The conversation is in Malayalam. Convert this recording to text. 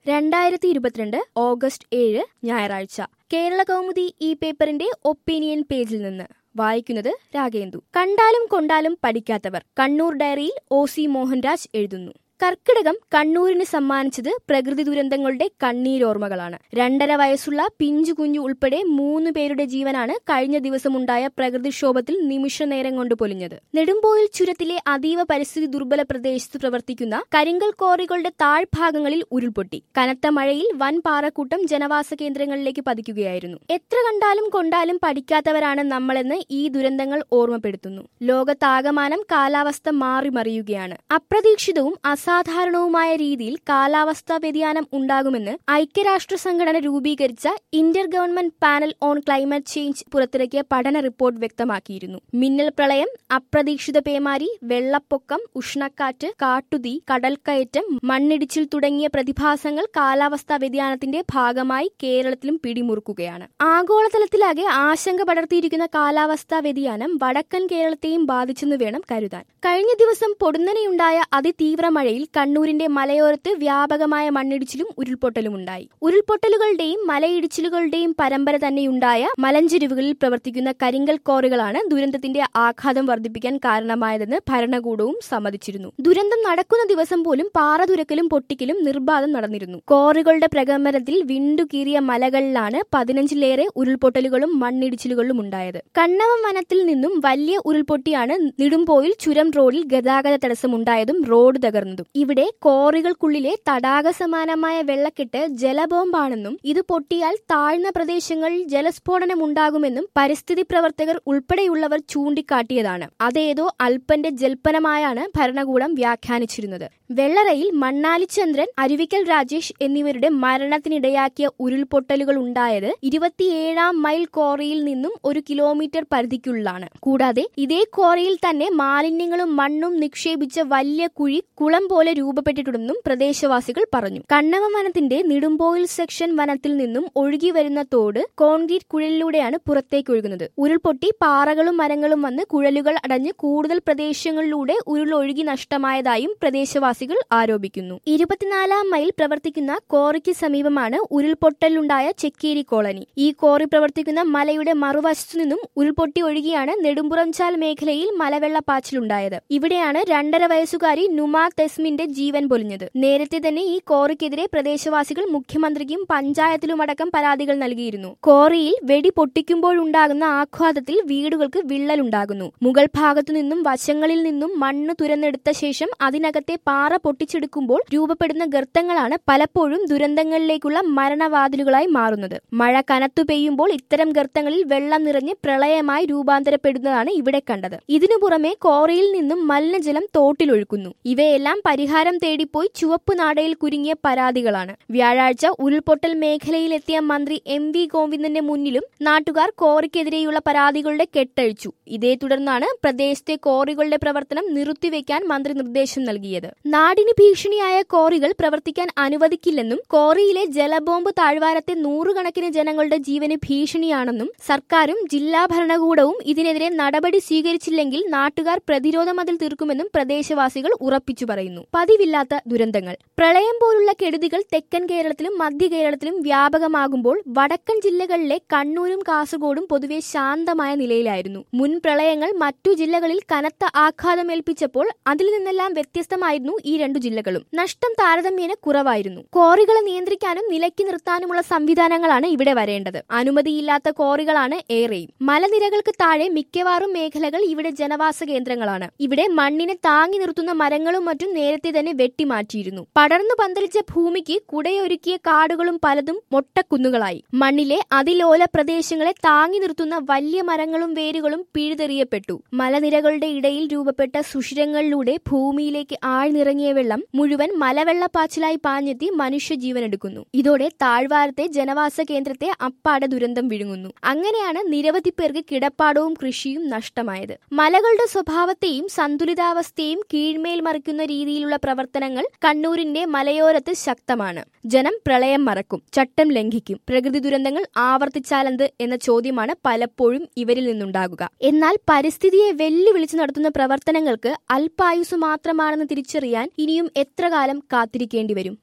രണ്ടായിരത്തി ഇരുപത്തിരണ്ട് ഓഗസ്റ്റ് ഏഴ് ഞായറാഴ്ച കേരള കൗമുദി ഈ പേപ്പറിന്റെ ഒപ്പീനിയൻ പേജിൽ നിന്ന് വായിക്കുന്നത് രാഗേന്ദു കണ്ടാലും കൊണ്ടാലും പഠിക്കാത്തവർ കണ്ണൂർ ഡയറിയിൽ ഒ സി മോഹൻരാജ് എഴുതുന്നു കർക്കിടകം കണ്ണൂരിന് സമ്മാനിച്ചത് പ്രകൃതി ദുരന്തങ്ങളുടെ കണ്ണീരോർമ്മകളാണ് രണ്ടര വയസ്സുള്ള പിഞ്ചു കുഞ്ഞു ഉൾപ്പെടെ മൂന്ന് പേരുടെ ജീവനാണ് കഴിഞ്ഞ ദിവസമുണ്ടായ പ്രകൃതിക്ഷോഭത്തിൽ നിമിഷ നേരം കൊണ്ട് പൊലിഞ്ഞത് നെടുമ്പോയിൽ ചുരത്തിലെ അതീവ പരിസ്ഥിതി ദുർബല പ്രദേശത്ത് പ്രവർത്തിക്കുന്ന കരിങ്കൽ കോറികളുടെ താഴ്ഭാഗങ്ങളിൽ ഉരുൾപൊട്ടി കനത്ത മഴയിൽ വൻ പാറക്കൂട്ടം ജനവാസ കേന്ദ്രങ്ങളിലേക്ക് പതിക്കുകയായിരുന്നു എത്ര കണ്ടാലും കൊണ്ടാലും പഠിക്കാത്തവരാണ് നമ്മളെന്ന് ഈ ദുരന്തങ്ങൾ ഓർമ്മപ്പെടുത്തുന്നു ലോകത്താകമാനം കാലാവസ്ഥ മാറിമറിയുകയാണ് അപ്രതീക്ഷിതവും അസാധാരണവുമായ രീതിയിൽ കാലാവസ്ഥാ വ്യതിയാനം ഉണ്ടാകുമെന്ന് ഐക്യരാഷ്ട്ര സംഘടന രൂപീകരിച്ച inter government panel on climate change പുറത്തിറക്കിയ പഠന റിപ്പോർട്ട് വ്യക്തമാക്കിയിരുന്നു മിന്നൽ പ്രളയം അപ്രതീക്ഷിത പേമാരി വെള്ളപ്പൊക്കം ഉഷ്ണക്കാറ്റ് കാട്ടുതീ കടൽക്കയറ്റം മണ്ണിടിച്ചിൽ തുടങ്ങിയ പ്രതിഭാസങ്ങൾ കാലാവസ്ഥാ വ്യതിയാനത്തിന്റെ ഭാഗമായി കേരളത്തിലും പിടിമുറുക്കുകയാണ് ആഗോളതലത്തിലാകെ ആശങ്ക പടർത്തിയിരിക്കുന്ന കാലാവസ്ഥാ വ്യതിയാനം വടക്കൻ കേരളത്തെയും ബാധിച്ചെന്ന് വേണം കരുതാൻ കഴിഞ്ഞ ദിവസം പൊടുന്നനെയുണ്ടായ അതിതീവ്ര മഴയിൽ കണ്ണൂരിന്റെ മലയോരത്ത് വ്യാപകമായ മണ്ണിടിച്ചിലും ഉരുൾപൊട്ടലും ഉണ്ടായി ഉരുൾപൊട്ടലുകളുടെയും മലയിടിച്ചിലുകളുടെയും പരമ്പര തന്നെയുണ്ടായ മലഞ്ചെരുവുകളിൽ പ്രവർത്തിക്കുന്ന കരിങ്കൽ കോറികളാണ് ദുരന്തത്തിന്റെ ആഘാതം വർദ്ധിപ്പിക്കാൻ കാരണമായതെന്ന് ഭരണകൂടവും സമ്മതിച്ചിരുന്നു ദുരന്തം നടക്കുന്ന ദിവസം പോലും പാറ തുരക്കലും പൊട്ടിക്കലും നിർബാധം നടന്നിരുന്നു കോറികളുടെ പ്രകമ്പനത്തിൽ വിണ്ടുകീറിയ മലകളിലാണ് പതിനഞ്ചിലേറെ ഉരുൾപൊട്ടലുകളും മണ്ണിടിച്ചിലുകളും ഉണ്ടായത് കണ്ണവം വനത്തിൽ നിന്നും വലിയ ഉരുൾപൊട്ടിയാണ് നെടുമ്പോയിൽ ചുരം റോഡിൽ ഗതാഗത തടസ്സമുണ്ടായതും റോഡ് തകർന്നതും ഇവിടെ കോറികൾക്കുള്ളിലെ തടാക സമാനമായ വെള്ളക്കെട്ട് ജലബോംബാണെന്നും ഇത് പൊട്ടിയാൽ താഴ്ന്ന പ്രദേശങ്ങളിൽ ജലസ്ഫോടനം ഉണ്ടാകുമെന്നും പരിസ്ഥിതി പ്രവർത്തകർ ഉൾപ്പെടെയുള്ളവർ ചൂണ്ടിക്കാട്ടിയതാണ് അതേതോ അല്പന്റെ ജൽപ്പനമായാണ് ഭരണകൂടം വ്യാഖ്യാനിച്ചിരുന്നത് വെള്ളറയിൽ മണ്ണാലിചന്ദ്രൻ അരുവിക്കൽ രാജേഷ് എന്നിവരുടെ മരണത്തിനിടയാക്കിയ ഉരുൾപൊട്ടലുകൾ ഉണ്ടായത് ഇരുപത്തിയേഴാം മൈൽ കോറിയിൽ നിന്നും ഒരു കിലോമീറ്റർ പരിധിക്കുള്ളിലാണ് കൂടാതെ ഇതേ കോറിയിൽ തന്നെ മാലിന്യങ്ങളും മണ്ണും നിക്ഷേപിച്ച വലിയ കുഴി കുളം പോലെ രൂപപ്പെട്ടിട്ടുണ്ടെന്നും പ്രദേശവാസികൾ പറഞ്ഞു കണ്ണവ വനത്തിന്റെ നെടുമ്പോയിൽ സെക്ഷൻ വനത്തിൽ നിന്നും ഒഴുകി വരുന്ന തോട് കോൺക്രീറ്റ് കുഴലിലൂടെയാണ് പുറത്തേക്ക് ഒഴുകുന്നത് ഉരുൾപൊട്ടി പാറകളും മരങ്ങളും വന്ന് കുഴലുകൾ അടഞ്ഞ് കൂടുതൽ പ്രദേശങ്ങളിലൂടെ ഉരുളൊഴുകി നഷ്ടമായതായും പ്രദേശവാസികൾ ആരോപിക്കുന്നു ഇരുപത്തിനാലാം മൈൽ പ്രവർത്തിക്കുന്ന കോറിക്ക് സമീപമാണ് ഉരുൾപൊട്ടലുണ്ടായ ചെക്കേരി കോളനി ഈ കോറി പ്രവർത്തിക്കുന്ന മലയുടെ മറുവശത്തു നിന്നും ഉരുൾപൊട്ടി ഒഴുകിയാണ് നെടുമ്പുറംചാൽ മേഖലയിൽ മലവെള്ളപ്പാച്ചിലുണ്ടായത് ഇവിടെയാണ് രണ്ടര വയസ്സുകാരി നുമാ തെസ്മിന്റെ ജീവൻ പൊലിഞ്ഞത് നേരത്തെ തന്നെ ഈ കോറിക്കെതിരെ പ്രദേശവാസികൾ മുഖ്യമന്ത്രിക്കും പഞ്ചായത്തിലുമടക്കം പരാതികൾ നൽകിയിരുന്നു കോറിയിൽ വെടി പൊട്ടിക്കുമ്പോഴുണ്ടാകുന്ന ആഘാതത്തിൽ വീടുകൾക്ക് വിള്ളലുണ്ടാകുന്നു മുകൾ ഭാഗത്തു നിന്നും വശങ്ങളിൽ നിന്നും മണ്ണ് തുരന്നെടുത്ത ശേഷം അതിനകത്തെ പാറ പൊട്ടിച്ചെടുക്കുമ്പോൾ രൂപപ്പെടുന്ന ഗർത്തങ്ങളാണ് പലപ്പോഴും ദുരന്തങ്ങളിലേക്കുള്ള മരണവാതിലുകളായി മാറുന്നത് മഴ കനത്തു പെയ്യുമ്പോൾ ഇത്തരം ഗർത്തങ്ങളിൽ വെള്ളം നിറഞ്ഞ് പ്രളയമായി രൂപാന്തരപ്പെടുന്നതാണ് ഇവിടെ കണ്ടത് ഇതിനു പുറമെ കോറിയിൽ നിന്നും മലിനജലം തോട്ടിലൊഴുക്കുന്നു ഇവയെല്ലാം പരിഹാരം തേടിപ്പോയി ചുവപ്പ് നാടയിൽ കുരുങ്ങിയ പരാതികളാണ് വ്യാഴാഴ്ച ഉരുൾപൊട്ടൽ മേഖലയിലെത്തിയ മന്ത്രി എം വി ഗോവിന്ദന്റെ മുന്നിലും നാട്ടുകാർ കോറിക്കെതിരെയുള്ള പരാതികളുടെ കെട്ടഴിച്ചു ഇതേ തുടർന്നാണ് പ്രദേശത്തെ കോറികളുടെ പ്രവർത്തനം നിർത്തിവെക്കാൻ മന്ത്രി നിർദ്ദേശം നൽകിയത് നാടിന് ഭീഷണിയായ കോറികൾ പ്രവർത്തിക്കാൻ അനുവദിക്കില്ലെന്നും കോറിയിലെ ജലബോംബ് താഴ്വാരത്തെ നൂറുകണക്കിന് ജനങ്ങളുടെ ജീവന് ഭീഷണിയാണെന്നും സർക്കാരും ജില്ലാ ഭരണകൂടവും ഇതിനെതിരെ നടപടി സ്വീകരിച്ചില്ലെങ്കിൽ നാട്ടുകാർ പ്രതിരോധ മതിൽ തീർക്കുമെന്നും പ്രദേശവാസികൾ ഉറപ്പിച്ചു പറയുന്നു പതിവില്ലാത്ത ദുരന്തങ്ങൾ പ്രളയം പോലുള്ള കെടുതികൾ തെക്കൻ കേരളത്തിലും മധ്യ കേരളത്തിലും വ്യാപകമാകുമ്പോൾ വടക്കൻ ജില്ലകളിലെ കണ്ണൂരും കാസർഗോഡും പൊതുവെ ശാന്തമായ നിലയിലായിരുന്നു മുൻ പ്രളയങ്ങൾ മറ്റു ജില്ലകളിൽ കനത്ത ആഘാതമേൽപ്പിച്ചപ്പോൾ അതിൽ നിന്നെല്ലാം വ്യത്യസ്തമായിരുന്നു ഈ രണ്ടു ജില്ലകളും നഷ്ടം താരതമ്യേന കുറവായിരുന്നു കോറികളെ നിയന്ത്രിക്കാനും നിലയ്ക്ക് നിർത്താനുമുള്ള സംവിധാനങ്ങളാണ് ഇവിടെ വരേണ്ടത് അനുമതിയില്ലാത്ത കോറികളാണ് ഏറെയും മലനിരകൾക്ക് താഴെ മിക്കവാറും മേഖലകൾ ഇവിടെ ജനവാസ കേന്ദ്രങ്ങളാണ് ഇവിടെ മണ്ണിനെ താങ്ങി നിർത്തുന്ന മരങ്ങളും മറ്റും നേരത്തെ തന്നെ വെട്ടിമാറ്റിയിരുന്നു പടർന്നു പന്തലിച്ച ഭൂമിക്ക് കുടയൊരുക്കിയ കാടുകളും പലതും മൊട്ടക്കുന്നുകളായി മണ്ണിലെ അതിലോല പ്രദേശങ്ങളെ താങ്ങി നിർത്തുന്ന വലിയ മരങ്ങളും വേരുകളും പിഴുതെറിയപ്പെട്ടു മലനിരകളുടെ ഇടയിൽ രൂപപ്പെട്ട സുഷിരങ്ങളിലൂടെ ഭൂമിയിലേക്ക് ആഴ്ന്നിറങ്ങിയ വെള്ളം മുഴുവൻ മലവെള്ളപ്പാച്ചിലായി പാഞ്ഞെത്തി മനുഷ്യജീവനെടുക്കുന്നു ഇതോടെ താഴ്വാരത്തെ ജനവാസ കേന്ദ്രത്തെ അപ്പാടെ ദുരന്തം വിഴുങ്ങുന്നു അങ്ങനെയാണ് നിരവധി പേർക്ക് കിടപ്പാടവും കൃഷിയും നഷ്ടമായത് മലകളുടെ സ്വഭാവത്തെയും സന്തുലിതാവസ്ഥയെയും കീഴ്മേൽ മറിക്കുന്ന രീതിയിലുള്ള പ്രവർത്തനങ്ങൾ കണ്ണൂരിന്റെ മലയോരത്ത് ശക്തമാണ് ജനം പ്രളയം മറക്കും ചട്ടം ലംഘിക്കും പ്രകൃതി ദുരന്തങ്ങൾ ആവർത്തിച്ചാലെന്ത് എന്ന ചോദ്യമാണ് പലപ്പോഴും ഇവരിൽ നിന്നുണ്ടാകുക എന്നാൽ പരിസ്ഥിതിയെ വെല്ലുവിളിച്ച് നടത്തുന്ന പ്രവർത്തനങ്ങൾക്ക് അല്പായുസ് മാത്രമാണെന്ന് തിരിച്ചറിയാൻ ഇനിയും എത്ര കാലം കാത്തിരിക്കേണ്ടി വരും